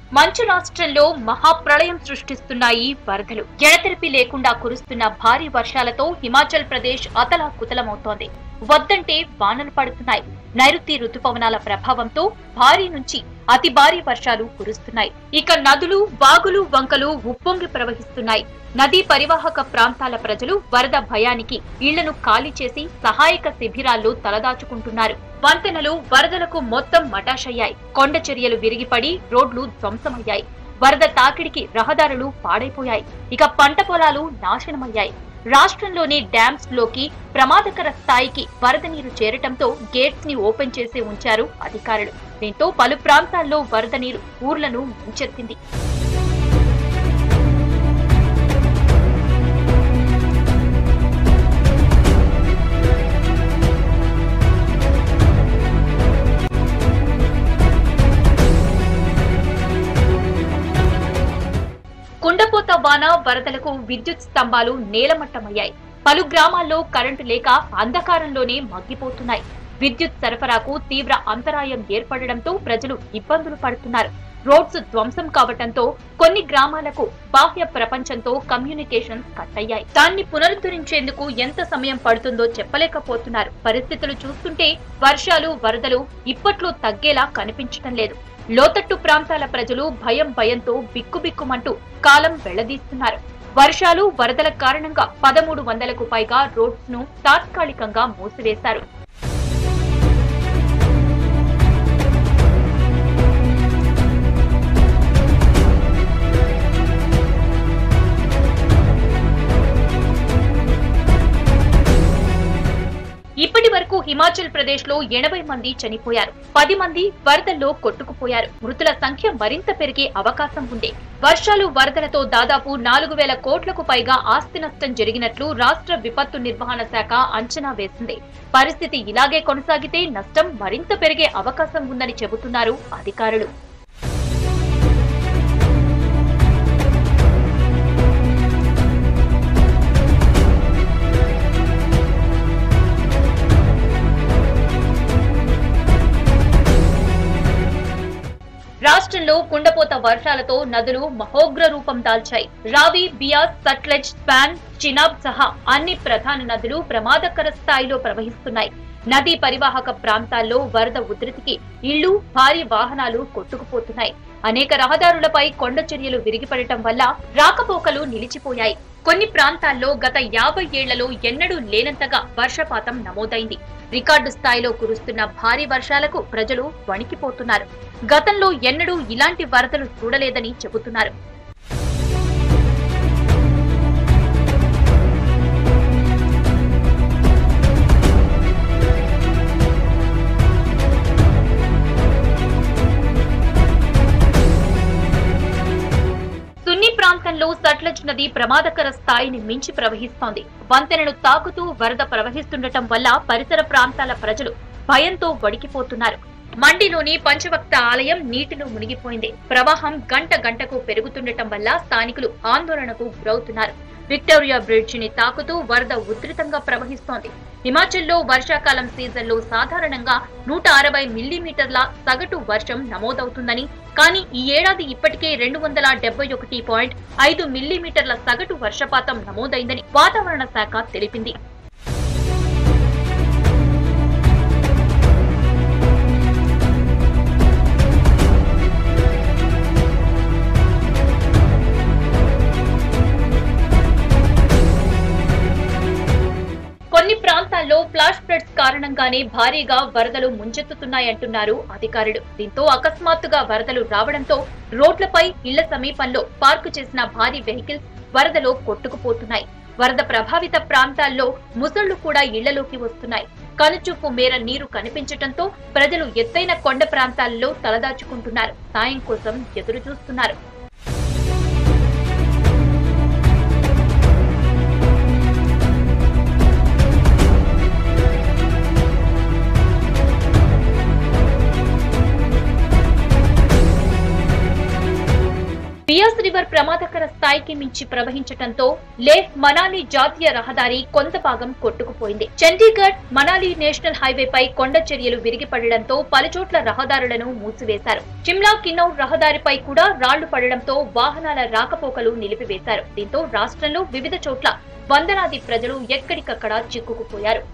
మంచు రాష్ట్రంలో మహాప్రళయం సృష్టిస్తున్నాయి వరదలు ఎడతెరిపి లేకుండా కురుస్తున్న భారీ వర్షాలతో హిమాచల్ ప్రదేశ్ అతలాకుతలమవుతోంది వద్దంటే వానలు పడుతున్నాయి నైరుతి రుతుపవనాల ప్రభావంతో భారీ నుంచి అతి భారీ వర్షాలు కురుస్తున్నాయి ఇక నదులు వాగులు వంకలు ఉప్పొంగి ప్రవహిస్తున్నాయి నదీ పరివాహక ప్రాంతాల ప్రజలు వరద భయానికి ఇళ్లను ఖాళీ చేసి సహాయక శిబిరాల్లో తలదాచుకుంటున్నారు వంతెనలు వరదలకు మొత్తం మటాషయ్యాయి కొండ చర్యలు విరిగిపడి రోడ్లు ధ్వంసమయ్యాయి వరద తాకిడికి రహదారులు పాడైపోయాయి ఇక పంట పొలాలు నాశనమయ్యాయి రాష్ట్రంలోని డ్యామ్స్ లోకి ప్రమాదకర స్థాయికి వరద నీరు చేరటంతో గేట్స్ ని ఓపెన్ చేసి ఉంచారు అధికారులు దీంతో పలు ప్రాంతాల్లో వరద నీరు ఊర్లను ముంచెత్తింది కుండపోత వాన వరదలకు విద్యుత్ స్తంభాలు నేలమట్టమయ్యాయి పలు గ్రామాల్లో కరెంటు లేక అంధకారంలోనే మగ్గిపోతున్నాయి విద్యుత్ సరఫరాకు తీవ్ర అంతరాయం ఏర్పడడంతో ప్రజలు ఇబ్బందులు పడుతున్నారు రోడ్స్ ధ్వంసం కావటంతో కొన్ని గ్రామాలకు బాహ్య ప్రపంచంతో కమ్యూనికేషన్స్ కట్ అయ్యాయి దాన్ని పునరుద్ధరించేందుకు ఎంత సమయం పడుతుందో చెప్పలేకపోతున్నారు పరిస్థితులు చూస్తుంటే వర్షాలు వరదలు ఇప్పట్లో తగ్గేలా కనిపించటం లేదు లోతట్టు ప్రాంతాల ప్రజలు భయం భయంతో బిక్కుబిక్కుమంటూ కాలం వెళ్లదీస్తున్నారు వర్షాలు వరదల కారణంగా పదమూడు వందలకు పైగా రోడ్స్ ను తాత్కాలికంగా మూసివేశారు ఇప్పటి వరకు హిమాచల్ ప్రదేశ్ లో ఎనభై మంది చనిపోయారు పది మంది వరదల్లో కొట్టుకుపోయారు మృతుల సంఖ్య మరింత పెరిగే అవకాశం ఉంది వర్షాలు వరదలతో దాదాపు నాలుగు వేల కోట్లకు పైగా ఆస్తి నష్టం జరిగినట్లు రాష్ట్ర విపత్తు నిర్వహణ శాఖ అంచనా వేసింది పరిస్థితి ఇలాగే కొనసాగితే నష్టం మరింత పెరిగే అవకాశం ఉందని చెబుతున్నారు అధికారులు రాష్ట్రంలో కుండపోత వర్షాలతో నదులు మహోగ్ర రూపం దాల్చాయి రావి బియాస్ సట్లెజ్ స్పాన్ చినాబ్ సహా అన్ని ప్రధాన నదులు ప్రమాదకర స్థాయిలో ప్రవహిస్తున్నాయి నదీ పరివాహక ప్రాంతాల్లో వరద ఉధృతికి ఇళ్లు భారీ వాహనాలు కొట్టుకుపోతున్నాయి అనేక రహదారులపై కొండ చర్యలు విరిగిపడటం వల్ల రాకపోకలు నిలిచిపోయాయి కొన్ని ప్రాంతాల్లో గత యాభై ఏళ్లలో ఎన్నడూ లేనంతగా వర్షపాతం నమోదైంది రికార్డు స్థాయిలో కురుస్తున్న భారీ వర్షాలకు ప్రజలు వణికిపోతున్నారు గతంలో ఎన్నడూ ఇలాంటి వరదలు చూడలేదని చెబుతున్నారు సున్ని ప్రాంతంలో సట్లెజ్ నది ప్రమాదకర స్థాయిని మించి ప్రవహిస్తోంది వంతెనను తాకుతూ వరద ప్రవహిస్తుండటం వల్ల పరిసర ప్రాంతాల ప్రజలు భయంతో వణికిపోతున్నారు మండిలోని పంచవక్త ఆలయం నీటిలో మునిగిపోయింది ప్రవాహం గంట గంటకు పెరుగుతుండటం వల్ల స్థానికులు ఆందోళనకు గురవుతున్నారు విక్టోరియా బ్రిడ్జ్ ని తాకుతూ వరద ఉధృతంగా ప్రవహిస్తోంది హిమాచల్లో వర్షాకాలం సీజన్లో సాధారణంగా నూట అరవై మిల్లీమీటర్ల సగటు వర్షం నమోదవుతుందని కానీ ఈ ఏడాది ఇప్పటికే రెండు వందల డెబ్బై ఒకటి పాయింట్ ఐదు మిల్లీమీటర్ల సగటు వర్షపాతం నమోదైందని వాతావరణ శాఖ తెలిపింది కొన్ని ప్రాంతాల్లో ఫ్లాష్ ఫ్లడ్స్ కారణంగానే భారీగా వరదలు ముంచెత్తుతున్నాయంటున్నారు అధికారులు దీంతో అకస్మాత్తుగా వరదలు రావడంతో రోడ్లపై ఇళ్ల సమీపంలో పార్కు చేసిన భారీ వెహికల్స్ వరదలో కొట్టుకుపోతున్నాయి వరద ప్రభావిత ప్రాంతాల్లో ముసళ్లు కూడా ఇళ్లలోకి వస్తున్నాయి కనుచూపు మేర నీరు కనిపించటంతో ప్రజలు ఎత్తైన కొండ ప్రాంతాల్లో తలదాచుకుంటున్నారు సాయం కోసం ఎదురు చూస్తున్నారు బియాస్ రివర్ సాగర్ ప్రమాదకర స్థాయికి మించి ప్రవహించటంతో లేహ్ మనాలి జాతీయ రహదారి కొంత భాగం కొట్టుకుపోయింది చండీగఢ్ మనాలి నేషనల్ హైవేపై కొండ చర్యలు విరిగిపడడంతో పలుచోట్ల రహదారులను మూసివేశారు షిమ్లా కిన్నౌర్ రహదారిపై కూడా రాళ్లు పడడంతో వాహనాల రాకపోకలు నిలిపివేశారు దీంతో రాష్ట్రంలో వివిధ చోట్ల వందలాది ప్రజలు ఎక్కడికక్కడ చిక్కుకుపోయారు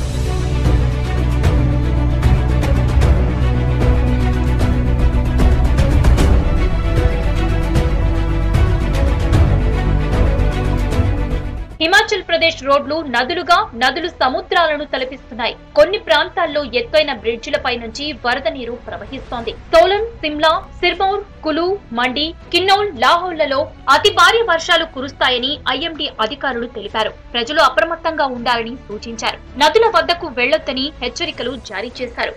హిమాచల్ ప్రదేశ్ రోడ్లు నదులుగా నదులు సముద్రాలను తలపిస్తున్నాయి కొన్ని ప్రాంతాల్లో ఎత్తైన బ్రిడ్జిలపై నుంచి వరద నీరు ప్రవహిస్తోంది సోలన్ సిమ్లా సిర్మౌర్ కులు మండి కిన్నౌల్ లాహౌళ్లలో అతి భారీ వర్షాలు కురుస్తాయని ఐఎండీ అధికారులు తెలిపారు ప్రజలు అప్రమత్తంగా ఉండాలని సూచించారు నదుల వద్దకు వెళ్లొద్దని హెచ్చరికలు జారీ చేశారు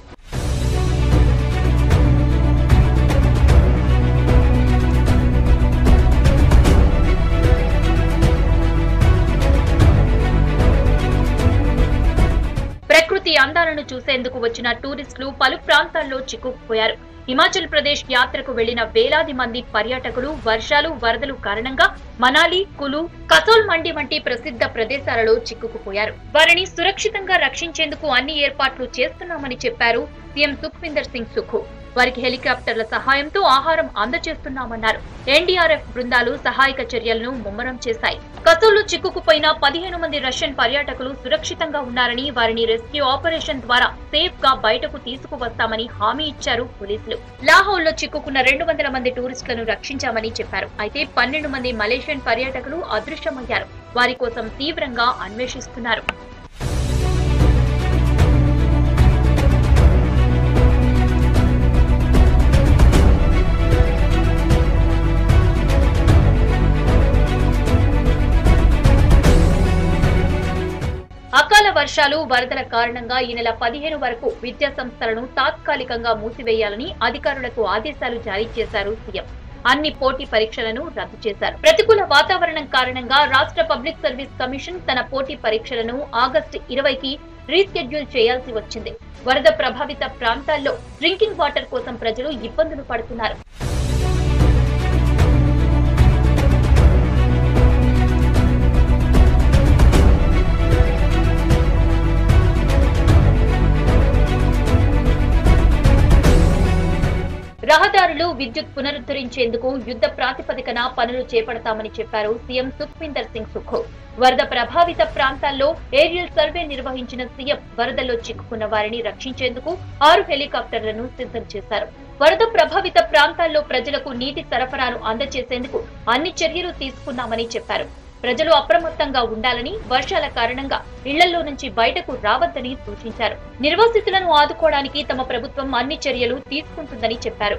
ప్రకృతి అందాలను చూసేందుకు వచ్చిన టూరిస్టులు పలు ప్రాంతాల్లో చిక్కుకుపోయారు హిమాచల్ ప్రదేశ్ యాత్రకు వెళ్లిన వేలాది మంది పర్యాటకులు వర్షాలు వరదలు కారణంగా మనాలి కులు కసోల్ మండి వంటి ప్రసిద్ధ ప్రదేశాలలో చిక్కుకుపోయారు వారిని సురక్షితంగా రక్షించేందుకు అన్ని ఏర్పాట్లు చేస్తున్నామని చెప్పారు సీఎం సుఖ్విందర్ సింగ్ సుఖు వారికి హెలికాప్టర్ల సహాయంతో ఆహారం అందజేస్తున్నామన్నారు ఎన్డీఆర్ఎఫ్ బృందాలు సహాయక చర్యలను ముమ్మరం చేశాయి కసోల్లో చిక్కుకుపోయిన పదిహేను మంది రష్యన్ పర్యాటకులు సురక్షితంగా ఉన్నారని వారిని రెస్క్యూ ఆపరేషన్ ద్వారా సేఫ్ గా బయటకు తీసుకువస్తామని హామీ ఇచ్చారు పోలీసులు లాహోల్లో చిక్కుకున్న రెండు వందల మంది టూరిస్టులను రక్షించామని చెప్పారు అయితే పన్నెండు మంది మలేషియన్ పర్యాటకులు అదృశ్యమయ్యారు వారి కోసం తీవ్రంగా అన్వేషిస్తున్నారు అకాల వర్షాలు వరదల కారణంగా ఈ నెల పదిహేను వరకు విద్యా సంస్థలను తాత్కాలికంగా మూసివేయాలని అధికారులకు ఆదేశాలు జారీ చేశారు సీఎం అన్ని పోటీ పరీక్షలను రద్దు చేశారు ప్రతికూల వాతావరణం కారణంగా రాష్ట్ర పబ్లిక్ సర్వీస్ కమిషన్ తన పోటీ పరీక్షలను ఆగస్టు ఇరవైకి రీస్కెడ్యూల్ చేయాల్సి వచ్చింది వరద ప్రభావిత ప్రాంతాల్లో డ్రింకింగ్ వాటర్ కోసం ప్రజలు ఇబ్బందులు పడుతున్నారు రహదారులు విద్యుత్ పునరుద్ధరించేందుకు యుద్ధ ప్రాతిపదికన పనులు చేపడతామని చెప్పారు సీఎం సుఖ్వీందర్ సింగ్ సుఖో వరద ప్రభావిత ప్రాంతాల్లో ఏరియల్ సర్వే నిర్వహించిన సీఎం వరదల్లో చిక్కుకున్న వారిని రక్షించేందుకు ఆరు హెలికాప్టర్లను సిద్ధం చేశారు వరద ప్రభావిత ప్రాంతాల్లో ప్రజలకు నీటి సరఫరాను అందజేసేందుకు అన్ని చర్యలు తీసుకున్నామని చెప్పారు ప్రజలు అప్రమత్తంగా ఉండాలని వర్షాల కారణంగా ఇళ్లలో నుంచి బయటకు రావద్దని సూచించారు నిర్వాసితులను ఆదుకోవడానికి తమ ప్రభుత్వం అన్ని చర్యలు తీసుకుంటుందని చెప్పారు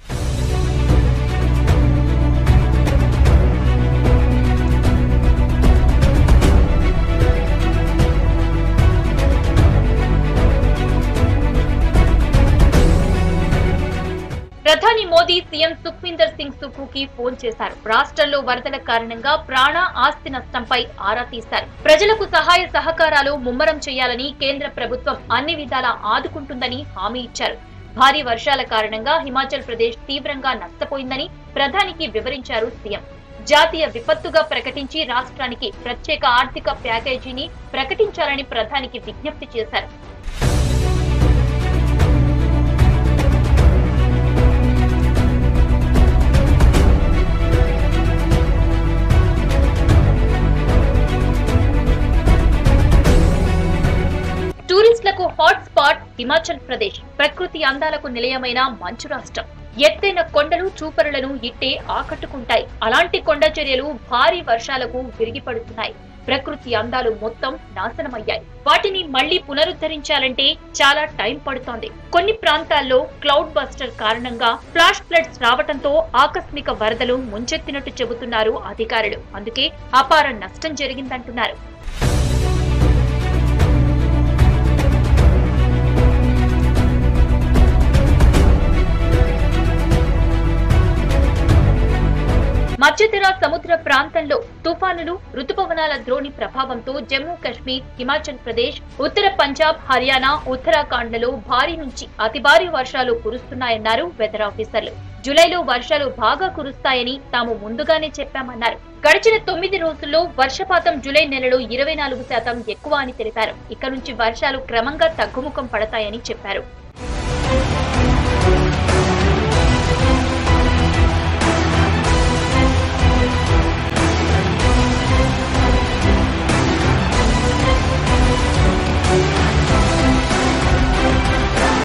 ప్రధాని మోదీ సీఎం సుఖ్వీందర్ సింగ్ సుఖుకి ఫోన్ చేశారు రాష్ట్రంలో వరదల కారణంగా ప్రాణ ఆస్తి నష్టంపై ఆరా తీశారు ప్రజలకు సహాయ సహకారాలు ముమ్మరం చేయాలని కేంద్ర ప్రభుత్వం అన్ని విధాలా ఆదుకుంటుందని హామీ ఇచ్చారు భారీ వర్షాల కారణంగా హిమాచల్ ప్రదేశ్ తీవ్రంగా నష్టపోయిందని ప్రధానికి వివరించారు సీఎం జాతీయ విపత్తుగా ప్రకటించి రాష్ట్రానికి ప్రత్యేక ఆర్థిక ప్యాకేజీని ప్రకటించాలని ప్రధానికి విజ్ఞప్తి చేశారు టూరిస్టులకు హాట్ స్పాట్ హిమాచల్ ప్రదేశ్ ప్రకృతి అందాలకు నిలయమైన మంచు రాష్ట్రం ఎత్తైన కొండలు చూపరులను ఇట్టే ఆకట్టుకుంటాయి అలాంటి కొండ చర్యలు భారీ వర్షాలకు విరిగిపడుతున్నాయి ప్రకృతి అందాలు మొత్తం నాశనమయ్యాయి వాటిని మళ్లీ పునరుద్ధరించాలంటే చాలా టైం పడుతోంది కొన్ని ప్రాంతాల్లో క్లౌడ్ బస్టర్ కారణంగా ఫ్లాష్ ఫ్లడ్స్ రావడంతో ఆకస్మిక వరదలు ముంచెత్తినట్టు చెబుతున్నారు అధికారులు అందుకే అపార నష్టం జరిగిందంటున్నారు మధ్యధరా సముద్ర ప్రాంతంలో తుఫానులు రుతుపవనాల ద్రోణి ప్రభావంతో జమ్మూ కశ్మీర్ హిమాచల్ ప్రదేశ్ ఉత్తర పంజాబ్ హర్యానా ఉత్తరాఖండ్లలో భారీ నుంచి అతి భారీ వర్షాలు కురుస్తున్నాయన్నారు వెదర్ ఆఫీసర్లు జూలైలో వర్షాలు బాగా కురుస్తాయని తాము ముందుగానే చెప్పామన్నారు గడిచిన తొమ్మిది రోజుల్లో వర్షపాతం జూలై నెలలో ఇరవై నాలుగు శాతం ఎక్కువ అని తెలిపారు ఇక నుంచి వర్షాలు క్రమంగా తగ్గుముఖం పడతాయని చెప్పారు